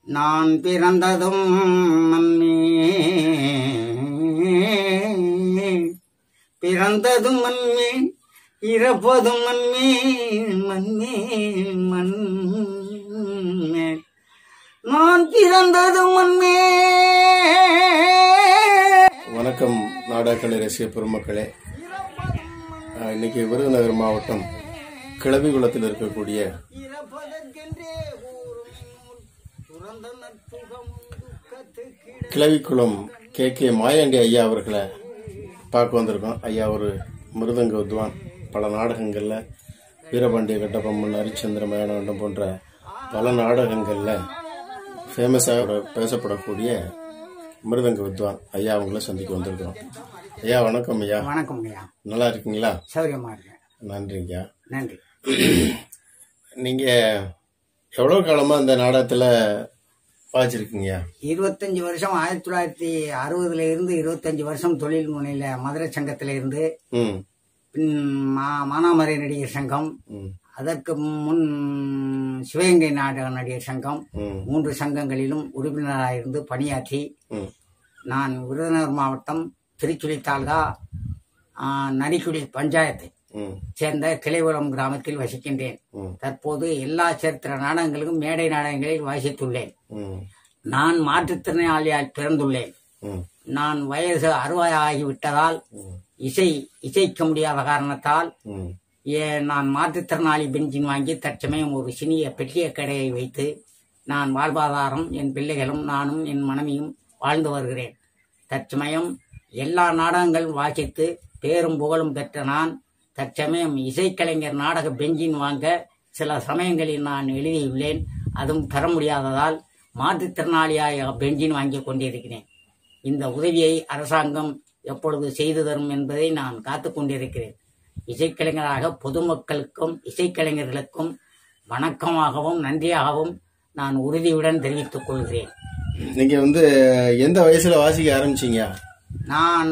நான் பிறந்ததும் மண்ணே பிறந்ததும் மண்ணே இறப்பதும் மண்ணே மண்ணே மண்ணே நான் பிறந்ததும் மண்ணே வணக்கம் நாடகக்கலை ரசிக பெருமக்களே ஆஹ் இன்னைக்கு விருதுநகர் மாவட்டம் கிளவிகுளத்தில் இருக்கக்கூடிய இறப்பதற்கென்றே ஊரும் துறந்த நட்புகம் துக்கத்துக்கு கிளவிக்குளம் கே கே மாயாண்டி ஐயா அவர்களை பார்க்க வந்திருக்கோம் ஐயா ஒரு மிருதங்க வித்வான் பல நாடகங்களில் வீரபாண்டிய கட்டபொம்மன் ஹரிச்சந்திர மயானவண்டம் போன்ற பல நாடகங்களில் ஃபேமஸாக பேசப்படக்கூடிய மிருதங்க வித்வான் ஐயா அவங்கள சந்திக்க வந்திருக்கிறோம் ஐயா வணக்கம் ஐயா வணக்கம் ஐயா நல்லா இருக்கீங்களா சௌரியமா இருக்கேன் நன்றிங்க நன்றி நீங்க எவ்வளவு காலமா இந்த நாடகத்துல வாச்சிருக்கீங்க இருபத்தஞ்சு வருஷம் ஆயிரத்தி தொள்ளாயிரத்தி அறுபதுல இருந்து இருபத்தஞ்சு வருஷம் தொழில் முனையில மதுரை சங்கத்தில இருந்து ம் பின் மா- மானாமரை நடிகர் சங்கம் ம் அதற்கு முன் சிவகங்கை நாடக நடிகர் சங்கம் ம் மூன்று சங்கங்களிலும் உறுப்பினராக இருந்து பணியாற்றி ம் நான் விருதுநகர் மாவட்டம் திருச்சுழி தாலுகா ஆ, நரிக்குடி பஞ்சாயத்தை ம் சேர்ந்த கிளைகுளம் கிராமத்தில் வசிக்கின்றேன் ம் தற்போது எல்லா சரித்திர நாடகங்களுக்கும் மேடை நாடகங்களில் வாசித்துள்ளேன் ம் நான் மாற்றுத்திறனாளியால் பிறந்துள்ளேன் ம் நான் வயசு அறுபது ஆகிவிட்டதால் ம் இசை இசைக்க முடியாத காரணத்தால் ம் ஏ- நான் மாற்றுத்திறனாளி பென்சின் வாங்கி தற்சமயம் ஒரு சிறிய பெட்டிய கடையை வைத்து நான் வாழ்வாதாரம் என் பிள்ளைகளும் நானும் என் மனைவியும் வாழ்ந்து வருகிறேன் தற்சமயம் எல்லா நாடகங்களும் வாசித்து பேரும் புகழும் பெற்ற நான் தற்சமயம் இசைக்கலைஞர் நாடக பெஞ்சின் வாங்க சில சமயங்களில் நான் எழுதியுள்ளேன் அதுவும் தர முடியாததால் மாற்றுத்திறனாளியாய பெஞ்சின் வாங்கி கொண்டிருக்கிறேன் இந்த உதவியை அரசாங்கம் எப்பொழுது செய்து தரும் என்பதை நான் காத்துக் கொண்டிருக்கிறேன் இசைக்கலைஞராக பொதுமக்களுக்கும் இசைக்கலைஞர்களுக்கும் வணக்கமாகவும் நன்றியாகவும் நான் உறுதியுடன் தெரிவித்துக் கொள்கிறேன் நீங்க வந்து எந்த வயசுல வாசிக்க ஆரம்பிச்சீங்க நான்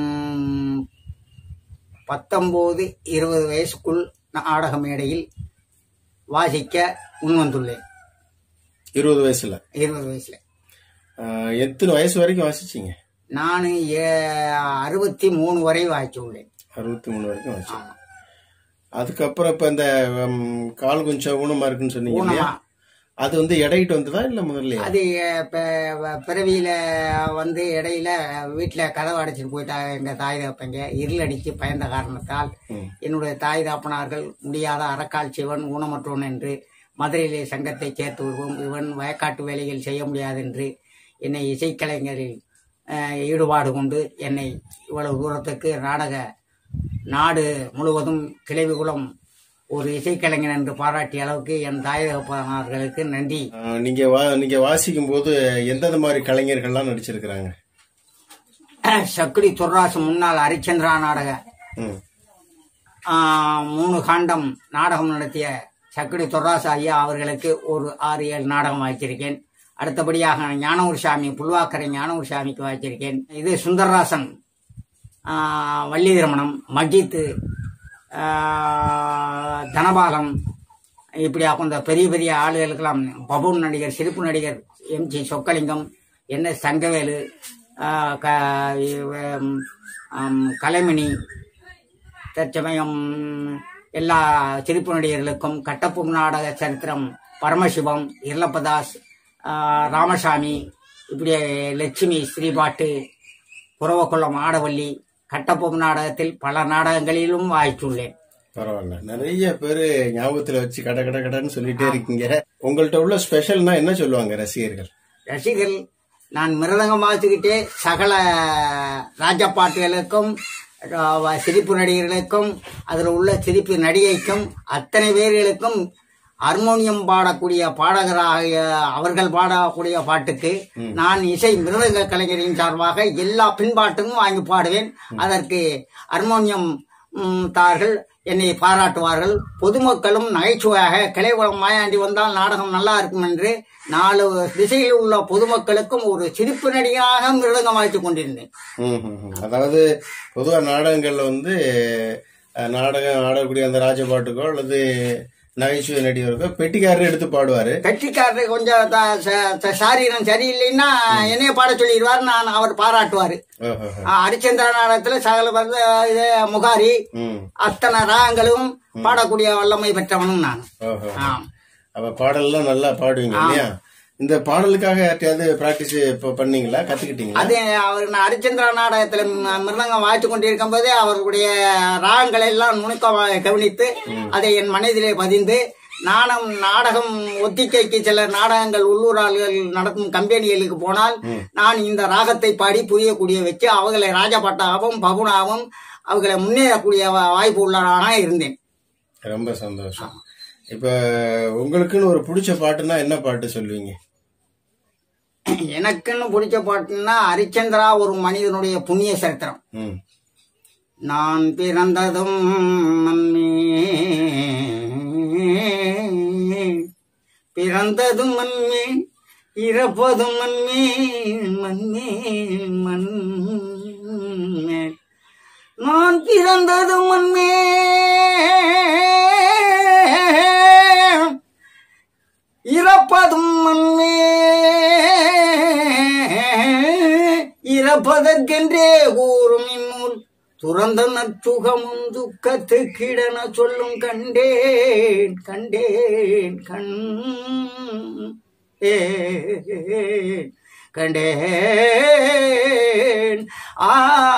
பத்தொன்பது இருபது வயசுக்குள் நாடக மேடையில் வாசிக்க முன்வந்துள்ளேன் இருபது வயசுல இருபது வயசுல ஆஹ் எத்தனை வயசு வரைக்கும் வாசிச்சீங்க நான் அறுபத்தி மூணு வரை வாசித்துள்ளேன் அறுபத்தி மூணு வரைக்கும் வாசிச்சீங்க அதுக்கப்புறம் இப்ப இந்த ம், கால் கொஞ்சம் ஊனமா இருக்குன்னு சொன்னீங்க இல்லையா ஊனமா. அது வந்து எடையிட்டு வந்ததா இல்ல முதல்ல அது அஹ், ப- வ- பிறவியில வந்து இடையில வீட்டுல கதவு அடைச்சிட்டு போயிட்டாங்க எங்க தாய் தகப்பங்க இருள் அடிச்சு பயந்த காரணத்தால் ம். என்னுடைய தாய் தகப்பனார்கள் முடியாத அறக்கால் சிவன் ஊனமற்றவன் என்று மதுரையிலே சங்கத்தை சேர்த்து விடுவோம் இவன் வயக்காட்டு வேலைகள் செய்ய முடியாது என்று என்னை இசைக்கலைஞரில் அஹ், ஈடுபாடு கொண்டு என்னை இவ்வளவு தூரத்துக்கு நாடக நாடு முழுவதும் கிளைவுகுளம் ஒரு இசைக்கலைஞன் என்று பாராட்டிய அளவுக்கு என் தாய் தகப்பனார்களுக்கு நன்றி ஆஹ் நீங்க வா- நீங்க வாசிக்கும் போது எந்தெந்த மாதிரி கலைஞர்கள்லாம் நடிச்சிருக்கிறாங்க சக்குடி துர்ராசு முன்னாள் ஹரிச்சந்திரா நாடக ம் ஆ, மூணு காண்டம் நாடகம் நடத்திய சக்குடி துர்ராசு ஐயா அவர்களுக்கு ஒரு ஆறு ஏழு நாடகம் வாய்ச்சிருக்கேன் அடுத்தபடியாக ஞானூர் சாமி புல்வாக்கரை ஞானூர் சாமிக்கு வாய்ச்சிருக்கேன் இது சுந்தரராசன் ஆ, வள்ளி திருமணம் மஜித்து ஆ, தனபாலம் இப்படி அந்த பெரிய பெரிய ஆளுகளுக்கெல்லாம் பபூன் நடிகர் சிரிப்பு நடிகர் M G Chockalingam N S Thangavelu ஆ, க- இவ- ஆம், கலைமணி தற்சமயம் எல்லா சிரிப்பு நடிகர்களுக்கும் கட்டப்பும் நாடக சரித்திரம் பரமசிவம் இருளப்பதாஸ் ஆ, ராமசாமி இப்படி லட்சுமி ஸ்ரீபாட்டு புறவக்குளம் ஆடவள்ளி கட்டப்பொம் நாடகத்தில் பல நாடகங்களிலும் வாய்த்துள்ளேன் பரவாயில்ல நிறைய பேரு ஞாபகத்துல வச்சு கட கட கடன்னு சொல்லிட்டே இருக்கீங்க உங்கள்ட்ட உள்ள ஸ்பெஷல்னா என்ன சொல்லுவாங்க ரசிகர்கள் ரசிகர்கள் நான் மிருதங்கம் வாசிக்கிட்டே சகல ராஜபாட்டுகளுக்கும் அஹ், சிரிப்பு நடிகர்களுக்கும் அதில் உள்ள சிரிப்பு நடிகைக்கும் அத்தனை பேர்களுக்கும் ஹார்மோனியம் பாடக்கூடிய பாடகராக அவர்கள் பாடக்கூடிய பாட்டுக்கு நான் இசை மிருதங்க கலைஞரின் சார்பாக எல்லா பின்பாட்டும் வாங்கி பாடுவேன் அதற்கு ஹார்மோனியம் ம், தார்கள் என்னை பாராட்டுவார்கள் பொதுமக்களும் நகைச்சுவையாக கிளைகுளம் மாயாண்டி வந்தால் நாடகம் நல்லா இருக்கும் என்று நாலு திசையில் உள்ள பொதுமக்களுக்கும் ஒரு சிரிப்பு நடிகராக மிருதங்கம் வாய்த்துக் கொண்டிருந்தேன் ம், ம், ம். அதாவது பொதுவா நாடகங்கள்ல வந்து அஹ், நாடகம் ஆடக்கூடிய அந்த ராஜபாட்டுக்கோ அல்லது நகைச்சுவை நடிகருக்கு பெட்டிக்காரர் எடுத்து பாடுவாரு கட்சிக்காரரு கொஞ்சம் த- ச- ச- சாரீரம் சரியில்லைன்னா என்னைய பாட சொல்லிடுவார் நான் அவர் பாராட்டுவாரு ஓஹோ ஹரிச்சந்திர நாடகத்துல சகல வந்து இது முகாரி ம் அத்தனை ராகங்களும் பாடக்கூடிய வல்லமை பெற்றவனும் நான் ஓஹோ ஆம் அப்ப பாடல்லாம் நல்லா பாடுவீங்க இல்லையா இந்த பாடலுக்காக யார்ட்டையாவது பிராக்டிஸ் இப்ப பண்ணீங்களா கத்துக்கிட்டீங்களா அது அவர் நான் ஹரிச்சந்திர நாடகத்துல ம- மிருதங்கம் வாய்த்து கொண்டிருக்கும் போதே அவர்களுடைய ராகங்களை எல்லாம் நுணுக்கமாக கவனித்து அதை என் மனதிலே பதிந்து நானும் நாடகம் ஒத்திகைக்கு சில நாடகங்கள் உள்ளூராள்கள் நடக்கும் கம்பெனிகளுக்கு போனால் நான் இந்த ராகத்தை பாடி புரியக்கூடிய வச்சு அவர்களை ராஜபட்டாவும் பகுனாவும் அவர்களை முன்னேறக்கூடிய வா- வாய்ப்பு உள்ளவனாக இருந்தேன் ரொம்ப சந்தோஷம் இப்ப உங்களுக்குன்னு ஒரு பிடிச்ச பாட்டுன்னா என்ன பாட்டு சொல்லுவீங்க எனக்குன்னு பிடிச்ச பாட்டுன்னா ஹரிச்சந்திரா ஒரு மனிதனுடைய புண்ணிய சரித்திரம் ம் நான் பிறந்ததும் மண்ணே பிறந்ததும் மண்ணே இறப்பதும் மண்ணே மண்ணே மண்ணே நான் பிறந்ததும் மண்ணே இறப்பதும் மண்ணே இறப்பதற்கென்றே கூறும் இந்நூல் துறந்த நற்சுகமும் துக்கத்துக்கிடன சொல்லும் கண்டேன் கண்டேன் கண் ஏன் கண்டேன் ஆ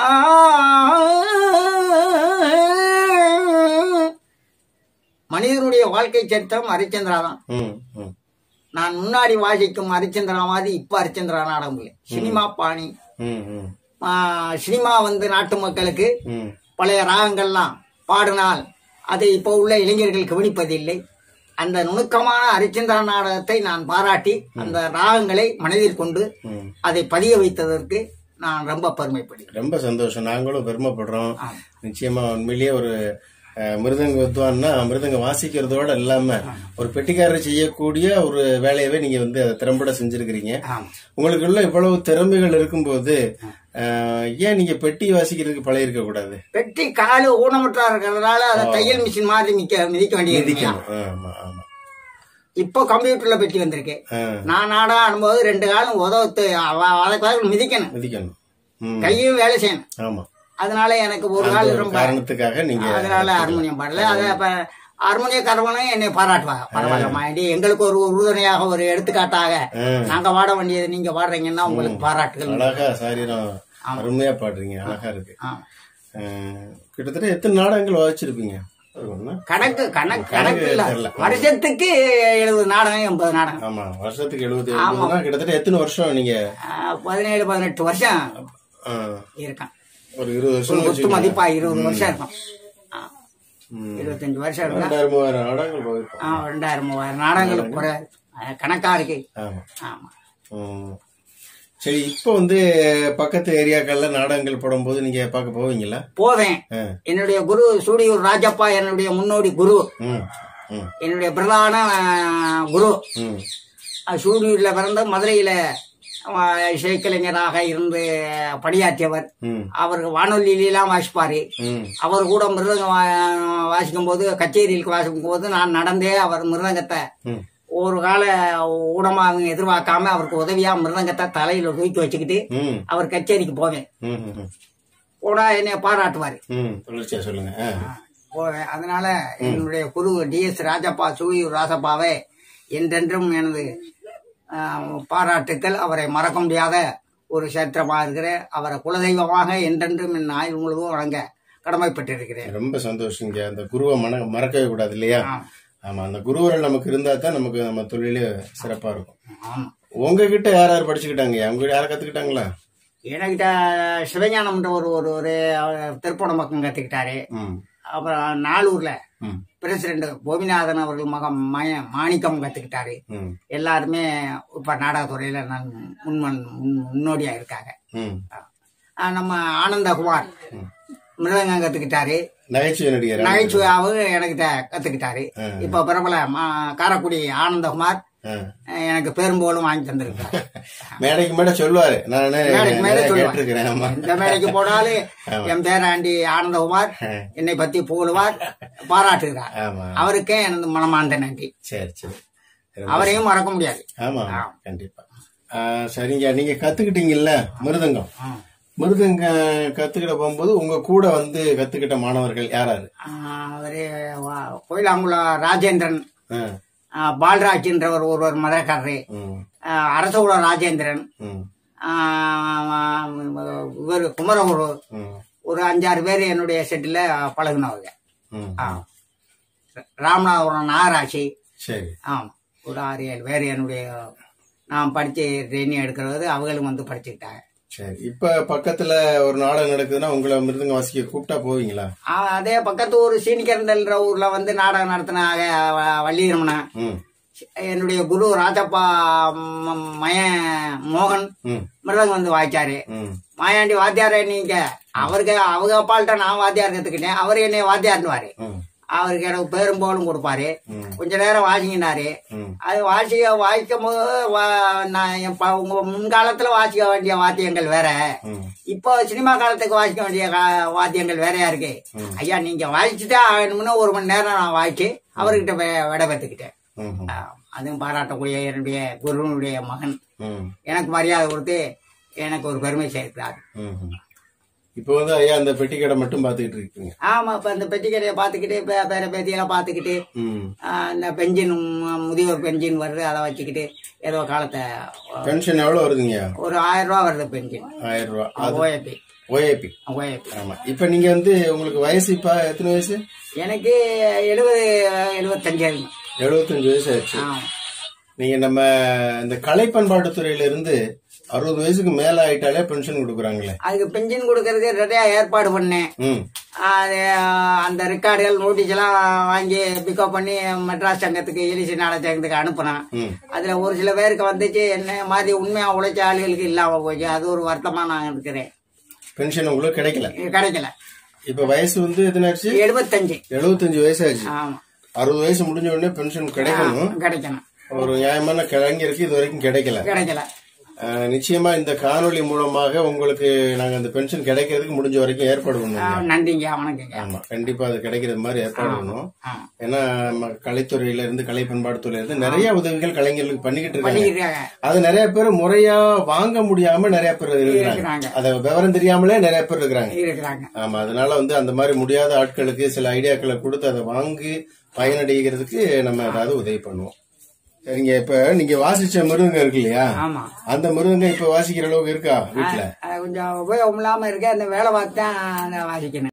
மனிதனுடைய வாழ்க்கை சரித்திரம் ஹரிச்சந்திரா தான் ம் ம் நான் முன்னாடி வாசிக்கும் ஹரிச்சந்திரா மாதிரி இப்ப ஹரிச்சந்திரா நாடகம் இல்லை சினிமா பாணி ம் ம் ஆ, சினிமா வந்து நாட்டு மக்களுக்கு ம் பழைய ராகங்கள்லாம் பாடினால் அதை இப்போ உள்ள இளைஞர்கள் கவனிப்பதில்லை அந்த நுணுக்கமான ஹரிச்சந்திரா நாடகத்தை நான் பாராட்டி அந்த ராகங்களை மனதில் கொண்டு ம் அதை பதிய வைத்ததற்கு நான் ரொம்ப பெருமைப்படுகிறேன் ரொம்ப சந்தோஷம் நாங்களும் பெருமைப்படுறோம் ஆம். நிச்சயமா உண்மையிலேயே ஒரு அஹ், மிருதங்க வித்வான்னா மிருதங்க வாசிக்கிறதோட இல்லாம ஒரு பெட்டிக்காரர் செய்யக்கூடிய ஒரு வேலையவே நீங்க வந்து அதை திறம்பட செஞ்சிருக்கிறீங்க ஆம். உங்களுக்குள்ள இவ்வளவு திறமைகள் இருக்கும்போது அஹ், ஏன் நீங்க பெட்டி வாசிக்கிறதுக்கு பழகிருக்க கூடாது வெட்டி காலு ஊனமுற்றா இருக்கிறதுனால அதை தையல் மிஷின் மாதிரி மிக்க மிதிக்க வேண்டியது மிதிக்கணும் ஆமா ஆமா இப்போ கம்ப்யூட்டர்ல பெட்டி வந்திருக்கு ஆ, நான் நாடகம் ஆடும்போது ரெண்டு காலம் உதவத்து அதுக்காக மிதிக்கணும் மிதிக்கணும் ம், கையும் வேலை செய்யணும் ஆமா அதனால எனக்கு ஒரு நாள் ஒரு ரொம்ப காரணத்துக்காக நீங்க அதனால ஹார்மோனியம் பாடல அதை அப்ப ஹார்மோனிய கரவனும் என்னை பாராட்டுவாங்க பரவாயில்லம்மா ஏண்டி எங்களுக்கு ஒரு உறுதுணையாக ஒரு எடுத்துக்காட்டாக ஆ. நாங்க பாட வேண்டியது நீங்க பாடுறீங்கன்னா உங்களுக்கு பாராட்டுகள் அழகா சாரீரம் அருமையா பாடுறீங்க அழகா இருக்கு ஆ. அஹ், கிட்டத்தட்ட எத்தனை நாடகங்கள் வாசிச்சிருப்பீங்க ஒரு ஒண்ணா? கணக்கு கணக்கு கணக்கு இல்ல தெரியல. வருஷத்துக்கு எழுபது நாடகம் எண்பது நாடகம் ஆமா வருஷத்துக்கு எழுபத்தி ஏழு கிட்டத்தட்ட எத்தனை வருஷம் நீங்க ஆ, பதினேழு பதினெட்டு வருஷம் அஹ், இருக்கேன் ஒரு இருபது வருஷம் ஒத்து வச்சுக்கோங்க. மதிப்பா இருபது வருஷம் இருக்கும் ஆ. ம். இருபத்தஞ்சு வருஷம் இருக்கும் ரெண்டாயிரம் மூவாயிரம் நாடகங்கள் போயிருக்கோம் ஆ, ரெண்டாயிரம் மூவாயிரம் நாடகங்களுக்கு குறை அது கணக்கா இருக்கு ஆமா ஆமா ம். சரி இப்போ வந்து பக்கத்து ஏரியாக்கள்ல நாடகங்கள் போடும்போது நீங்க பார்க்க போவீங்களா போவேன் ஆ. என்னுடைய குரு சூடியூர் ராஜப்பா என்னுடைய முன்னோடி குரு ம் ம் என்னுடைய பிரதான ஆ, குரு ம் அஹ் சூடியூர்ல பிறந்து மதுரையில ஆ, இசைக்கலைஞராக இருந்து பணியாற்றியவர் ம் அவருக்கு வானொலியிலாம் வாசிப்பாரு ம் அவர் கூட மிருதங்கம் வா- வாசிக்கும் போது கச்சேரிகளுக்கு வாசிக்கும் போது நான் நடந்தே அவர் மிருதங்கத்தை ம் ஒரு கால ஊனமா அவங்க எதிர்பார்க்காம அவருக்கு உதவியா மிருதங்கத்தை தலையில தூக்கி வச்சுக்கிட்டு ம் அவர் கச்சேரிக்கு போவேன் ம் ம் ம் போனா என்னை பாராட்டுவாரு ம் தொடர்ச்சியா சொல்லுங்க ஆ. போவேன் அதனால என்னுடைய குரு டிஎஸ் ராஜப்பா சூயூர் ராசப்பாவை என்றென்றும் எனது ஆஹ், பாராட்டுக்கள் அவரை மறக்க முடியாத ஒரு சேத்திரமா இருக்கிறேன் அவரை குலதெய்வமாக என்றென்றும் என் ஆயுள் முழுவதும் வழங்க கடமைப்பட்டிருக்கிறேன் ரொம்ப சந்தோஷங்க அந்த குருவை மன மறக்கவே கூடாது இல்லையா ஆம். ஆமா அந்த குருவர்கள் நமக்கு இருந்தா தான் நமக்கு நம்ம தொழிலே சிறப்பா இருக்கும் ஆமா உங்ககிட்ட யார் யார் படிச்சுக்கிட்டாங்க அவங்க யாரும் கத்துக்கிட்டாங்களா என்கிட்ட சிவஞானம்ன்ற ஒரு ஒரு ஒரு அவர் திருப்பணம் பக்கம் கத்துக்கிட்டாரு ம் அப்புறம் நாலூர்ல ம் பிரசிடண்ட் கோபிநாதன் அவர்கள் மகன் மய மாணிக்கம் கத்துக்கிட்டாரு ம் எல்லாருமே இப்ப நாடகத்துறையில நான் முன்மன் முன்- முன்னோடியா இருக்காங்க ம் ஆஹ் நம்ம ஆனந்தகுமார் மிருதங்கம் கத்துக்கிட்டாரு நகைச்சுவை நடிகர் நகைச்சுவையாவும் எனக்கு த- கத்துக்கிட்டாரு இப்ப பிரபல மா- காரைக்குடி ஆனந்தகுமார் ஆ. எனக்கு பெரும்போலும் வாங்கி தந்திருக்காரு மேடைக்கு மேடை சொல்லுவாரு நான் மேடைக்கு மேடை நிறைய சொல்லுவார். கேட்டிருக்கிறேன் ஆமா இந்த மேடைக்கு போனாலும் என் பேராண்டி ஆனந்தகுமார் என்னை பத்தி புகழுவார் பாராட்டுகிறார் ஆமா அவருக்கே எனது மனமார்ந்த நன்றி சரி சரி அவரையும் மறக்க முடியாது ஆமா ஆமா, கண்டிப்பா ஆ, சரிங்க நீங்க கத்துக்கிட்டீங்கல்ல மிருதங்கம் மிருதங்க கத்துக்கிட்ட போகும்போது உங்க கூட வந்து கத்துக்கிட்ட மாணவர்கள் யாராரு ஆஹ் அவரு வா- கோயிலாங்குளம் ராஜேந்திரன் ஆ, ஆஹ் பால்ராஜ் என்றவர் ஒருவர் மதக்காரரு ம், ஆஹ் அரசகுல ராஜேந்திரன் ம், ஆஹ் இவர் குமரகுரு ம், ஒரு அஞ்சாறு பேர் என்னுடைய செட்டில் பழகுனவங்க ம். ஆ. ராமநாதபுரம் நாகராட்சி சரி ஆமாம் ஒரு ஆறு ஏழு பேர் என்னுடைய நான் படித்து ட்ரைனிங் எடுக்கிறது அவங்களும் வந்து படிச்சுக்கிட்டாங்க சரி இப்ப பக்கத்துல ஒரு நாடகம் நடக்குதுன்னா உங்களை மிருதங்க வாசிக்க கூப்பிட்டா போவீங்களா ஆ, அதே பக்கத்து ஊர் சீனிக்கரண்டல்ன்ற ஊர்ல வந்து நாடகம் நடத்தினாங்க வள்ளிரமணன் ம் என்னுடைய குரு ராஜப்பா ம- மயன் மோகன் ம் மிருதங்க வந்து வாய்ச்சாரு ம் மாயாண்டி வாத்தியாரே நீங்க அவருக்கு அவங்க அப்பாள்கிட்ட நான் வாத்தியார் கத்துக்கிட்டேன் அவர் என்னை வாத்தியார்னுவாரு ம் அவருக்கு எனக்கு பேரும் போலும் கொடுப்பாரு ம். கொஞ்ச நேரம் வாசிக்கினாரு ம் அது வாசிக்க வாசிக்கும் போது வா- நான் என் ப- உங்க முன்காலத்துல வாசிக்க வேண்டிய வாத்தியங்கள் வேற ம் இப்போ சினிமா காலத்துக்கு வாசிக்க வேண்டிய கா- வாத்தியங்கள் வேறையா இருக்கு ஐயா நீங்க வாசிச்சுட்டா ஆகணும்னு ஒரு மணி நேரம் நான் வாசிச்சு அவர்கிட்ட வே- விட பெற்றுக்கிட்டேன் ம் ம் அதுவும் பாராட்டக்கூடிய என்னுடைய குருனுடைய மகன் ம் எனக்கு மரியாதை கொடுத்து எனக்கு ஒரு பெருமை சேர்க்கிறார் ம் ம். இப்போ வந்து ஐயா அந்த பெட்டி கடை மட்டும் பாத்துக்கிட்டு இருக்கீங்க ஆமா இப்ப இந்த பெட்டி கடையை பார்த்துக்கிட்டு பே- பேர பேத்தியெல்லாம் பார்த்துக்கிட்டு ம் ஆஹ், இந்த பென்ஷன் ம், முதியோர் பென்ஷன் வருது அதை வச்சுக்கிட்டு ஏதோ காலத்தை பென்ஷன் எவ்வளவு வருதுங்க ஒரு ஆயிரம் ரூபா வருது பென்ஷன் ஆயிரம் ரூபா அது ஓஏபி ஓஏபி ஓஏபி ஆமா இப்ப நீங்க வந்து உங்களுக்கு வயசு இப்ப எத்தனை வயசு எனக்கு எழுபது எழுபத்தஞ்சு ஆகுது. எழுபத்தஞ்சு வயசு ஆச்சு ஆமா நீங்க நம்ம இந்த கலை பண்பாட்டு துறையில இருந்து அறுபது வயசுக்கு மேல ஆயிட்டாலே பென்ஷன் கொடுக்குறாங்களே அதுக்கு பென்ஷன் கொடுக்கறதுக்கு நிறைய ஏற்பாடு பண்ணேன் ம் அது ஆஹ், அந்த ரெக்கார்டுகள் நோட்டீஸ் எல்லாம் வாங்கி பிக்கப் பண்ணி மெட்ராஸ் சங்கத்துக்கு இலிசி நாடக சங்கத்துக்கு அனுப்புனேன் ம் அதுல ஒரு சில பேருக்கு வந்துச்சு என்ன மாதிரி உண்மையா உழைச்ச ஆளுகளுக்கு இல்லாம போச்சு அது ஒரு வருத்தமா நான் இருக்கிறேன் பென்ஷன் உங்களுக்கு கிடைக்கல இது கிடைக்கல இப்ப வயசு வந்து எத்தனை ஆச்சு எழுபத்தஞ்சு எழுபத்தஞ்சு வயசு ஆச்சு ஆமா அறுபது வயசு முடிஞ்ச உடனே பென்ஷன் கிடைக்கணும் கிடைக்கணும் ஒரு நியாயமான கலைஞருக்கு இது வரைக்கும் கிடைக்கல கிடைக்கல அஹ், நிச்சயமா இந்த காணொளி மூலமாக உங்களுக்கு நாங்க அந்த பென்ஷன் கிடைக்கிறதுக்கு முடிஞ்ச வரைக்கும் ஏற்பாடு பண்ணுவோம் ஆஹ், நன்றிங்க வணக்கங்க ஆமா கண்டிப்பா அது கிடைக்கிற மாதிரி ஏற்பாடு பண்ணுவோம் ஆமா. ஏன்னா நம்ம கலைத்துறையில இருந்து கலை பண்பாடு துறையில இருந்து நிறைய உதவிகள் கலைஞர்களுக்கு பண்ணிக்கிட்டு இருக்காங்க பண்ணிக்கிறாங்க அது நிறைய பேர் முறையா வாங்க முடியாம நிறைய பேர் இருக்கிறாங்க இருக்கிறாங்க அத விவரம் தெரியாமலே நிறைய பேர் இருக்கிறாங்க இருக்கிறாங்க ஆமா அதனால வந்து அந்த மாதிரி முடியாத ஆட்களுக்கு சில ஐடியாக்களை கொடுத்து அதை வாங்கி பயனடைகிறதுக்கு நம்ம ஏதாவது உதவி பண்ணுவோம் சரிங்க இப்ப நீங்க வாசிச்ச மிருதங்க இருக்கு இல்லையா ஆமா அந்த மிருதங்க இப்ப வாசிக்கிற அளவுக்கு இருக்கா வீட்டுல அது கொஞ்சம் உபயோகம் இல்லாம இருக்கு அந்த வேலை பார்த்து தான் வாசிக்கணும்